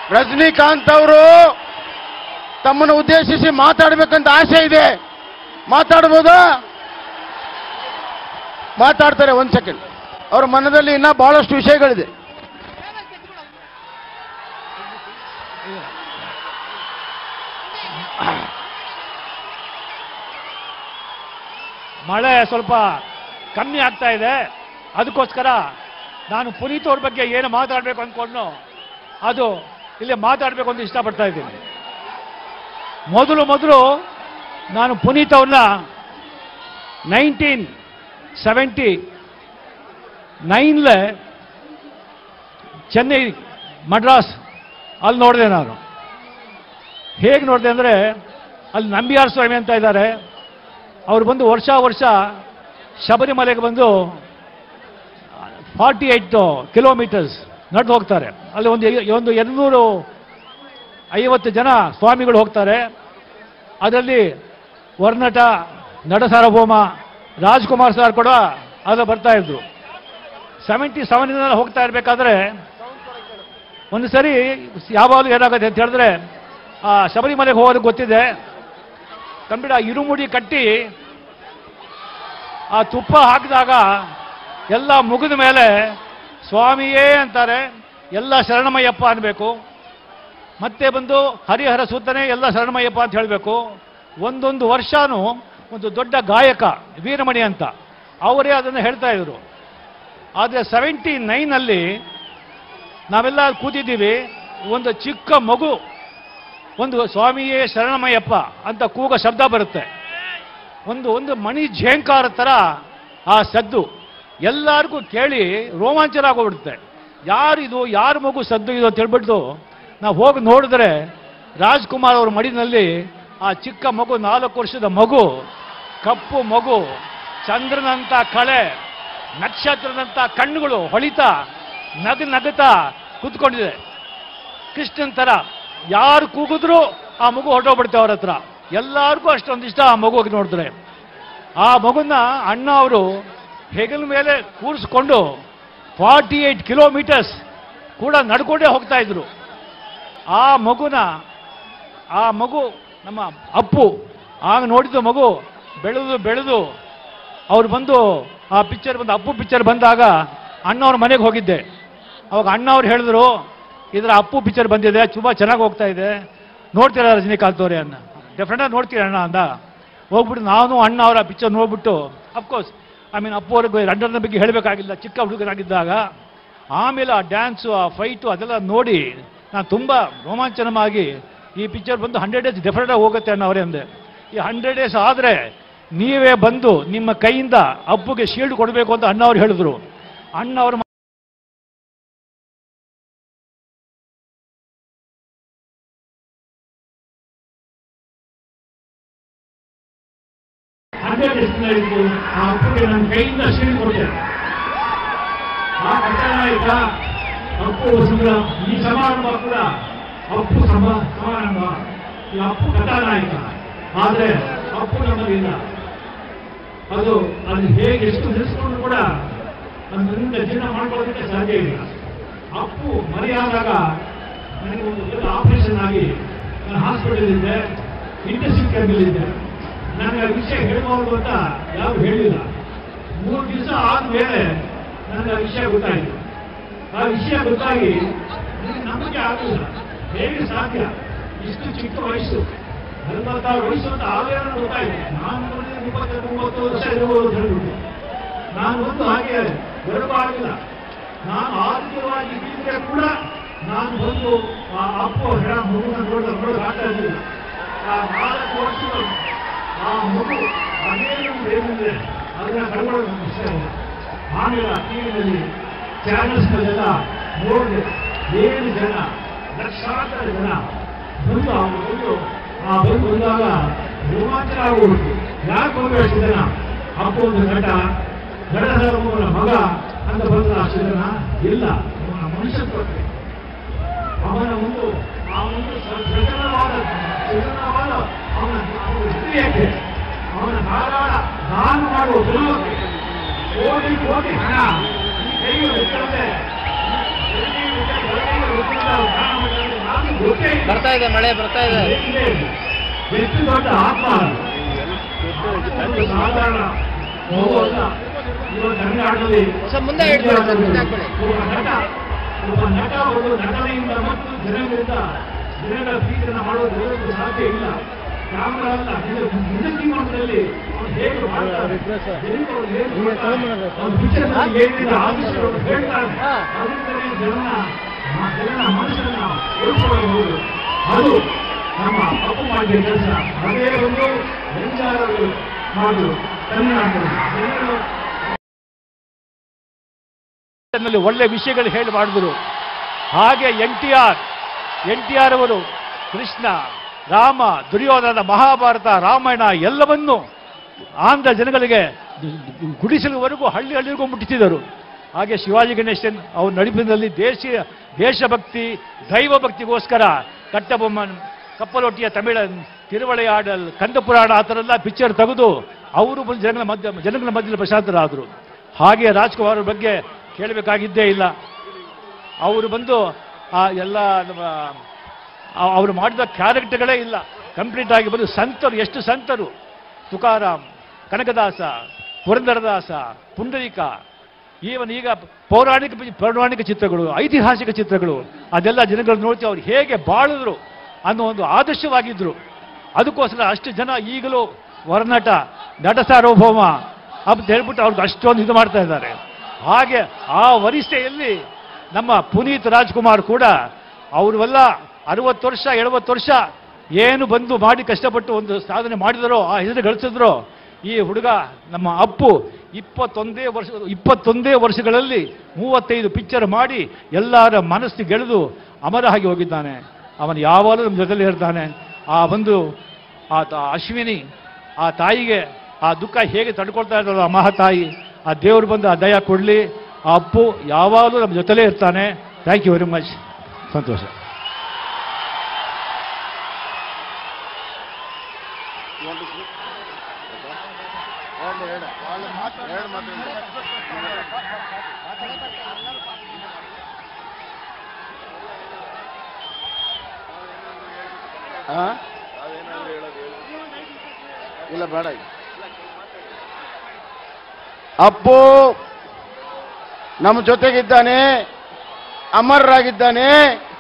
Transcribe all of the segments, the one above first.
ರಜನಿಕಾಂತ್ ಅವರು ತಮ್ಮನ್ನು ಉದ್ದೇಶಿಸಿ ಮಾತಾಡಬೇಕಂತ ಆಸೆ ಇದೆ ಮಾತಾಡ್ಬೋದಾ ಮಾತಾಡ್ತಾರೆ ಒಂದ್ ಸೆಕೆಂಡ್ ಅವ್ರ ಮನದಲ್ಲಿ ಇನ್ನ ಬಹಳಷ್ಟು ವಿಷಯಗಳಿದೆ ಮಳೆ ಸ್ವಲ್ಪ ಕಮ್ಮಿ ಆಗ್ತಾ ಇದೆ ಅದಕ್ಕೋಸ್ಕರ ನಾನು ಪುನೀತ್ ಅವ್ರ ಬಗ್ಗೆ ಏನು ಮಾತಾಡಬೇಕು ಅಂದ್ಕೊಂಡು ಅದು ಇಲ್ಲಿ ಮಾತಾಡಬೇಕು ಅಂತ ಇಷ್ಟಪಡ್ತಾ ಇದ್ದೀನಿ ಮೊದಲು ಮೊದಲು ನಾನು ಪುನೀತ್ ಅವ್ರನ್ನ ನೈನ್ಟೀನ್ ಸೆವೆಂಟಿ ನೈನ್ಲೆ ಚೆನ್ನೈ ಮಡ್ರಾಸ್ ಅಲ್ಲಿ ನೋಡಿದೆ ನಾನು ಹೇಗೆ ನೋಡಿದೆ ಅಂದರೆ ಅಲ್ಲಿ ನಂಬಿಯಾರ್ ಸ್ವಾಮಿ ಅಂತ ಇದ್ದಾರೆ ಅವ್ರು ಬಂದು ವರ್ಷ ವರ್ಷ ಶಬರಿಮಲೆಗೆ ಬಂದು ಫಾರ್ಟಿ ಏಯ್ಟ್ ಕಿಲೋಮೀಟರ್ಸ್ ನಡೆದು ಹೋಗ್ತಾರೆ ಅಲ್ಲಿ ಒಂದು ಒಂದು ಎರಡುನೂರು ಐವತ್ತು ಜನ ಸ್ವಾಮಿಗಳು ಹೋಗ್ತಾರೆ ಅದರಲ್ಲಿ ವರ್ನಟ ನಟ ಸಾರ್ವಭೌಮ ರಾಜ್ಕುಮಾರ್ ಸರ್ ಕೂಡ ಅದು ಬರ್ತಾ ಇದ್ರು ಸೆವೆಂಟಿ ಸೆವೆನಿಂದ ಹೋಗ್ತಾ ಇರಬೇಕಾದ್ರೆ ಒಂದು ಸರಿ ಯಾವಾಗಲೂ ಏನಾಗುತ್ತೆ ಅಂತ ಹೇಳಿದ್ರೆ ಆ ಶಬರಿಮಲೆಗೆ ಹೋಗೋದು ಗೊತ್ತಿದೆ ಕಂಬಿಡ ಇರುಮುಡಿ ಕಟ್ಟಿ ಆ ತುಪ್ಪ ಹಾಕಿದಾಗ ಎಲ್ಲ ಮುಗಿದ ಮೇಲೆ ಸ್ವಾಮಿಯೇ ಅಂತಾರೆ ಎಲ್ಲ ಶರಣಮಯ್ಯಪ್ಪ ಅನ್ಬೇಕು ಮತ್ತೆ ಬಂದು ಹರಿಹರ ಸೂತನೇ ಎಲ್ಲ ಶರಣಮಯ್ಯಪ್ಪ ಅಂತ ಹೇಳಬೇಕು ಒಂದೊಂದು ವರ್ಷನೂ ಒಂದು ದೊಡ್ಡ ಗಾಯಕ ವೀರಮಣಿ ಅಂತ ಅವರೇ ಅದನ್ನು ಹೇಳ್ತಾ ಇದ್ರು ಆದರೆ ಸೆವೆಂಟಿ ನೈನಲ್ಲಿ ನಾವೆಲ್ಲ ಕೂತಿದ್ದೀವಿ ಒಂದು ಚಿಕ್ಕ ಮಗು ಒಂದು ಸ್ವಾಮಿಯೇ ಶರಣಮಯ್ಯಪ್ಪ ಅಂತ ಕೂಗ ಶಬ್ದ ಬರುತ್ತೆ ಒಂದು ಒಂದು ಮಣಿ ಝೇಂಕಾರ ಥರ ಆ ಸದ್ದು ಎಲ್ಲರಿಗೂ ಕೇಳಿ ರೋಮಾಂಚನ ಆಗೋಗ್ಬಿಡುತ್ತೆ ಯಾರಿದು ಯಾರ ಮಗು ಸದ್ದು ಇದು ಅಂತ ಹೇಳ್ಬಿಟ್ಟು ನಾವು ಹೋಗಿ ನೋಡಿದ್ರೆ ರಾಜ್ಕುಮಾರ್ ಅವ್ರ ಮಡಿನಲ್ಲಿ ಆ ಚಿಕ್ಕ ಮಗು ನಾಲ್ಕು ವರ್ಷದ ಮಗು ಕಪ್ಪು ಮಗು ಚಂದ್ರನಂತ ಕಳೆ ನಕ್ಷತ್ರದಂತ ಕಣ್ಣುಗಳು ಹೊಳಿತಾ ನಗ ನಗುತ್ತಾ ಕೂತ್ಕೊಂಡಿದೆ ಕೃಷ್ಣನ್ ತರ ಯಾರು ಕೂಗಿದ್ರು ಆ ಮಗು ಹೊರಟೋಗ್ಬಿಡುತ್ತೆ ಅವ್ರ ಹತ್ರ ಎಲ್ಲರಿಗೂ ಅಷ್ಟೊಂದು ಇಷ್ಟ ಆ ಮಗುಗೆ ನೋಡಿದ್ರೆ ಆ ಮಗುನ ಅಣ್ಣ ಅವರು ಹೆಗಲ ಮೇಲೆ ಕೂರಿಸ್ಕೊಂಡು ಫಾರ್ಟಿ ಏಯ್ಟ್ ಕಿಲೋಮೀಟರ್ಸ್ ಕೂಡ ನಡ್ಕೊಂಡೇ ಹೋಗ್ತಾ ಇದ್ರು ಆ ಮಗುನ ಆ ಮಗು ನಮ್ಮ ಅಪ್ಪು ಆಗ ನೋಡಿದ ಮಗು ಬೆಳೆದು ಬೆಳೆದು ಅವ್ರು ಬಂದು ಆ ಪಿಕ್ಚರ್ ಬಂದು ಅಪ್ಪು ಪಿಕ್ಚರ್ ಬಂದಾಗ ಅಣ್ಣವ್ರ ಮನೆಗೆ ಹೋಗಿದ್ದೆ ಅವಾಗ ಅಣ್ಣ ಅವ್ರು ಹೇಳಿದ್ರು ಇದರ ಅಪ್ಪು ಪಿಕ್ಚರ್ ಬಂದಿದೆ ತುಂಬ ಚೆನ್ನಾಗಿ ಹೋಗ್ತಾ ಇದೆ ನೋಡ್ತೀರಾ ರಜನಿಕಾಂತ್ ಅವರೇ ಅನ್ನ ಡೆಫಿನೆಟಾಗಿ ನೋಡ್ತೀರ ಅಣ್ಣ ಅಂದ ಹೋಗ್ಬಿಟ್ಟು ನಾನು ಅಣ್ಣ ಅವರ ಪಿಕ್ಚರ್ ನೋಡ್ಬಿಟ್ಟು ಅಫ್ಕೋರ್ಸ್ ಐ ಮೀನ್ ಅಪ್ಪು ಅವ್ರಿಗೆ ಲಂಡನ್ನ ಬಗ್ಗೆ ಹೇಳಬೇಕಾಗಿಲ್ಲ ಚಿಕ್ಕ ಹುಡುಗನಾಗಿದ್ದಾಗ ಆಮೇಲೆ ಆ ಡ್ಯಾನ್ಸು ಆ ಫೈಟು ಅದೆಲ್ಲ ನೋಡಿ ನಾನು ತುಂಬ ರೋಮಾಂಚನವಾಗಿ ಈ ಪಿಕ್ಚರ್ ಬಂದು ಹಂಡ್ರೆಡ್ ಡೇಸ್ ಡೆಫಿನೆಟಾಗಿ ಹೋಗುತ್ತೆ ಅಣ್ಣ ಅವರೇ ಅಂದೆ ಈ ಹಂಡ್ರೆಡ್ ಡೇಸ್ ಆದರೆ ನೀವೇ ಬಂದು ನಿಮ್ಮ ಕೈಯಿಂದ ಅಪ್ಪುಗೆ ಶೀಲ್ಡ್ ಕೊಡಬೇಕು ಅಂತ ಅಣ್ಣ ಅವ್ರು ಹೇಳಿದ್ರು ಅಣ್ಣ ಅವರು ಹಂಡ್ರೆಡ್ ಡೇಸ್ನಲ್ಲಿದ್ದು ಆ ಅಪ್ಪುಗೆ ನನ್ನ ಕೈಯಿಂದ ಶೀಲ್ಡ್ ಕೊಟ್ಟೆ ಆ ಕಟ್ಟನಾಯಕ ಅಪ್ಪು ಸಂಗ್ರ ಈ ಸಮಾರಂಭ ಕೂಡ ಅಪ್ಪು ಸಮ ಸಮಾರಂಭ ಈ ಅಪ್ಪು ಕಥಾನಾಯಕ ಆದರೆ ಅಪ್ಪು ನಮ್ಮಲ್ಲಿಲ್ಲ ಅದು ಅದು ಹೇಗೆ ಎಷ್ಟು ನಿಲ್ಲಿಸ್ಕೊಂಡು ಕೂಡ ನಮ್ಮಿಂದ ಜೀವನ ಮಾಡ್ಕೊಳ್ಳೋದಕ್ಕೆ ಸಾಧ್ಯ ಇಲ್ಲ ಅಪ್ಪು ಮರೆಯಾದಾಗ ನನಗೆ ಒಂದು ದೊಡ್ಡ ಆಪರೇಷನ್ ಆಗಿ ನಾನು ಹಾಸ್ಪಿಟಲ್ ಇದ್ದೆ ಇಂಟೆನ್ಸಿವ್ ಕೇರ್ನಲ್ಲಿದ್ದೆ ನನಗೆ ಆ ವಿಷಯ ಹೇಳ್ಬಾರ್ದು ಅಂತ ಯಾರು ಹೇಳಿಲ್ಲ ಮೂರು ದಿವಸ ಆದ್ಮೇಲೆ ನನಗೆ ಆ ವಿಷಯ ಗೊತ್ತಾಯಿತು ಆ ವಿಷಯ ಗೊತ್ತಾಗಿ ನನಗೆ ನಂಬಿಕೆ ಆಗಲಿಲ್ಲ ಹೇಗೆ ಸಾಧ್ಯ ಇಷ್ಟು ಚಿಕ್ಕ ವಯಸ್ಸು ನಲವತ್ತಾರು ವಯಸ್ಸು ಅಂತ ಆಗಲೇ ನನಗೆ ಗೊತ್ತಾಯಿತು ನಾನು ನೋಡಿದ್ರೆ ಇಪ್ಪತ್ತು ಮೂವತ್ತು ವರ್ಷ ಇರಬಹುದು ಅಂತ ಹೇಳ್ಬಿಟ್ಟು ನಾನು ಒಂದು ಹಾಗೆ ಗರ್ಭ ನಾನು ಆರೋಗ್ಯವಾಗಿ ಇದ್ದಿದ್ರೆ ಕೂಡ ನಾನು ಬಂದು ಆ ಅಪ್ಪು ಹೆಣ ಮಗುನ ನೋಡಿದ ನೋಡೋದು ಆಗ್ತಾ ಇರಲಿಲ್ಲ ಆ ನಾಲ್ಕು ವರ್ಷದ ಆ ಮಗು ಅದೇನು ಏನಿದೆ ಅದನ್ನ ಕಳ್ಕೊಳ್ಳೋದು ನನ್ನ ಇಷ್ಟ ಇಲ್ಲ ಆಮೇಲೆ ಟಿವಿನಲ್ಲಿ ಚಾನಲ್ಸ್ನಲ್ಲೆಲ್ಲ ನೋಡಿದೆ ಏನು ಜನ ಲಕ್ಷಾಂತರ ಜನ ಬಂದು ಆ ಬಂದು ಆ ಬಂದು ಬಂದಾಗ ರೋಮಾಂಚನ ಆಗೋಗ್ಬಿಟ್ಟು ಯಾಕೆ ಬಂದು ಅಷ್ಟು ಜನ ಅಪ್ಪ ಒಂದು ನಟ ನಟನ ಮಗ ಅಂತ ಬಂದ ಅಷ್ಟು ಜನ ಇಲ್ಲ ಅವನ ಮನುಷ್ಯತ್ವಕ್ಕೆ ಅವನ ಒಂದು ಆ ಒಂದು ಸೃಜನವಾದ ಸೃಜನವಾದ ಅವನ ಅವನ ಹೃದಯಕ್ಕೆ ಅವನ ಧಾರಾಳ ದಾನ ಮಾಡುವ ಗುಣಕ್ಕೆ ಕೋಟಿ ಕೋಟಿ ಹಣ ಈ ಕೈಗೆ ಇರ್ತದೆ ನಾನು ಇದೆ ಮಳೆ ಬರ್ತಾ ಇದೆ ಎಷ್ಟು ದೊಡ್ಡ ಆತ್ಮ ಅದು ಸಾಧಾರಣ ಮಗು ಅಲ್ಲ. ಇವತ್ತು ಕರ್ನಾಟಕದಲ್ಲಿ ಸ್ವಲ್ಪ ಮುಂದೆ ಇಡ್ತೀರಾ ಸರ್ ಮುಂದೆ ಹಾಕೊಳ್ಳಿ ಒಬ್ಬ ನಟ ಒಬ್ಬ ನಟ ಒಂದು ನಟನೆಯಿಂದ ಮತ್ತು ಜನಗಳಿಂದ ಜನಗಳ ಪ್ರೀತಿಯನ್ನು ಮಾಡೋದು ಹೇಳೋದು ಸಾಧ್ಯ ಇಲ್ಲ ಕ್ಯಾಮ್ರಾ ಅಲ್ಲ ಇದು ನಿಜ ಜೀವನದಲ್ಲಿ ಅವ್ನು ಹೇಗೆ ಮಾಡ್ತಾನೆ ಜನರು ಅವ್ನು ಹೇಗೆ ಮಾಡ್ತಾನೆ, ಅವ್ನ ಪಿಕ್ಚರ್ನಲ್ಲಿ ಏನಿದೆ ಆಫೀಸರು ಹೇಳ್ತಾರೆ ಅದರಿಂದಲೇ ಜನನ ಆ ಜನನ ಮನಸ್ಸನ್ನ ಉಳಿಸಿಕೊಳ್ಳಬಹುದು ಅದು ನಮ್ಮ ತಪ್ಪು ಮಾಡಿದ ಕೆಲಸ ಅದೇ ಒಂದು ವಿಚಾರಗಳು ಮಾಡುದು ಕರ್ನಾಟಕದಲ್ಲಿ ಜನರು ನಲ್ಲಿ ಒಳ್ಳೆ ವಿಷಯಗಳು ಹೇಳಿ ಮಾಡಿದ್ರು ಹಾಗೆ N T R N T R ಅವರು ಕೃಷ್ಣ ರಾಮ ದುರ್ಯೋಧನ ಮಹಾಭಾರತ ರಾಮಾಯಣ ಎಲ್ಲವನ್ನೂ ಆಂಧ್ರ ಜನಗಳಿಗೆ ಗುಡಿಸಲುವರೆಗೂ ಹಳ್ಳಿ ಹಳ್ಳಿಗೂ ಮುಟ್ಟಿಸಿದರು ಹಾಗೆ ಶಿವಾಜಿ ಗಣೇಶನ್ ಅವ್ರ ನಡಿಪಿನಲ್ಲಿ ದೇಶೀಯ ದೇಶಭಕ್ತಿ ದೈವ ಭಕ್ತಿಗೋಸ್ಕರ ಕಟ್ಟಬೊಮ್ಮನ್ ಕಪ್ಪಲೊಟ್ಟಿಯ ತಮಿಳನ್ ತಿರುವಳೆಯಾಡಲ್ ಕಂದಪುರಾಣ ಆ ಥರ ಎಲ್ಲ ಪಿಕ್ಚರ್ ತೆಗೆದು ಅವರು ಬಂದು ಜನಗಳ ಮಧ್ಯ ಜನಗಳ ಮಧ್ಯದಲ್ಲಿ ಪ್ರಶಾಂತರಾದರು ಹಾಗೆ ರಾಜ್ಕುಮಾರ್ ಅವ್ರ ಬಗ್ಗೆ ಕೇಳಬೇಕಾಗಿದ್ದೇ ಇಲ್ಲ ಅವರು ಬಂದು ಆ ಎಲ್ಲ ನಮ್ಮ ಆ- ಅವರು ಮಾಡಿದ ಕ್ಯಾರೆಕ್ಟರ್ಗಳೇ ಇಲ್ಲ ಕಂಪ್ಲೀಟ್ ಆಗಿ ಬಂದು ಸಂತರು ಎಷ್ಟು ಸಂತರು ತುಕಾರಾಮ್ ಕನಕದಾಸ ಪುರಂದರದಾಸ ಪುಂಡರೀಕ ಈವನ್ ಈಗ ಪೌರಾಣಿಕ ಪೌರಾಣಿಕ ಚಿತ್ರಗಳು ಐತಿಹಾಸಿಕ ಚಿತ್ರಗಳು ಅದೆಲ್ಲ ಜನಗಳು ನೋಡ್ತೀವಿ ಅವ್ರು ಹೇಗೆ ಬಾಳಿದ್ರು ಅನ್ನೋ ಒಂದು ಆದರ್ಶವಾಗಿದ್ರು ಅದಕ್ಕೋಸ್ಕರ ಅಷ್ಟು ಜನ ಈಗಲೂ ಹೊರನಟ ನಟ ಸಾರ್ವಭೌಮ ಅಂತ ಹೇಳ್ಬಿಟ್ಟು ಅವ್ರಿಗೆ ಅಷ್ಟೊಂದು ಇದು ಮಾಡ್ತಾ ಇದ್ದಾರೆ ಹಾಗೆ ಆ ವರಿಷ್ಠೆಯಲ್ಲಿ ನಮ್ಮ ಪುನೀತ್ ರಾಜ್ಕುಮಾರ್ ಕೂಡ ಅವರೆಲ್ಲ ಅರವತ್ತು ವರ್ಷ ಎಳುವತ್ತು ವರ್ಷ ಏನು ಬಂದು ಮಾಡಿ ಕಷ್ಟಪಟ್ಟು ಒಂದು ಸಾಧನೆ ಮಾಡಿದರೋ ಆ ಹೆಸರು ಗಳಿಸಿದ್ರೋ ಈ ಹುಡುಗ ನಮ್ಮ ಅಪ್ಪು ಇಪ್ಪತ್ತೊಂದೇ ವರ್ಷ ಇಪ್ಪತ್ತೊಂದೇ ವರ್ಷಗಳಲ್ಲಿ ಮೂವತ್ತೈದು ಪಿಕ್ಚರ್ ಮಾಡಿ ಎಲ್ಲರ ಮನಸ್ಸು ಗೆಳೆದು ಅಮರ ಆಗಿ ಹೋಗಿದ್ದಾನೆ ಅವನು ಯಾವಾಗಲೂ ನಮ್ಮ ಜೊತೆಲಿ ಇರ್ತಾನೆ ಆ ಒಂದು ಆ ತ- ಅಶ್ವಿನಿ ಆ ತಾಯಿಗೆ ಆ ದುಃಖ ಹೇಗೆ ತಡ್ಕೊಳ್ತಾ ಇದ್ದಾರೋ ಆ ಮಹಾತಾಯಿ ಆ ದೇವರು ಬಂದು ಆ ದಯ ಕೊಡಲಿ ಆ ಅಪ್ಪು ಯಾವಾಗಲೂ ನಮ್ಮ ಜೊತೆಲೇ ಇರ್ತಾನೆ ಥ್ಯಾಂಕ್ ಯು ವೆರಿ ಮಚ್ ಸಂತೋಷ ಆ? ಇಲ್ಲ ಬೇಡ ಈಗ. ಅಪ್ಪು ನಮ್ಮ ಜೊತೆಗಿದ್ದಾನೆ ಅಮರರಾಗಿದ್ದಾನೆ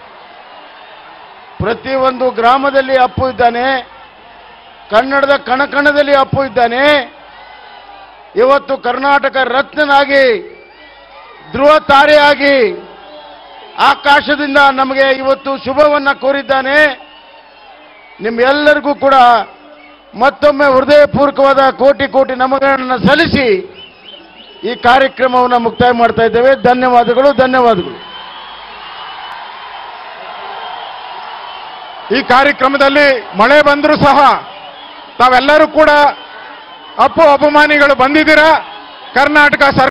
ಪ್ರತಿಯೊಂದು ಗ್ರಾಮದಲ್ಲಿ ಅಪ್ಪು ಇದ್ದಾನೆ ಕನ್ನಡದ ಕಣಕಣದಲ್ಲಿ ಅಪ್ಪು ಇದ್ದಾನೆ ಇವತ್ತು ಕರ್ನಾಟಕ ರತ್ನನಾಗಿ ಧ್ರುವ ತಾರೆಯಾಗಿ ಆಕಾಶದಿಂದ ನಮಗೆ ಇವತ್ತು ಶುಭವನ್ನ ಕೋರಿದ್ದಾನೆ ನಿಮ್ಮೆಲ್ಲರಿಗೂ ಕೂಡ ಮತ್ತೊಮ್ಮೆ ಹೃದಯಪೂರ್ವಕವಾದ ಕೋಟಿ ಕೋಟಿ ನಮಗಳನ್ನು ಸಲ್ಲಿಸಿ ಈ ಕಾರ್ಯಕ್ರಮವನ್ನು ಮುಕ್ತಾಯ ಮಾಡ್ತಾ ಇದ್ದೇವೆ ಧನ್ಯವಾದಗಳು ಧನ್ಯವಾದಗಳು ಈ ಕಾರ್ಯಕ್ರಮದಲ್ಲಿ ಮಳೆ ಬಂದರೂ ಸಹ ತಾವೆಲ್ಲರೂ ಕೂಡ ಅಪ್ಪು ಅಪಮಾನಿಗಳು ಬಂದಿದ್ದೀರಾ ಕರ್ನಾಟಕ ಸರ್ಕಾರ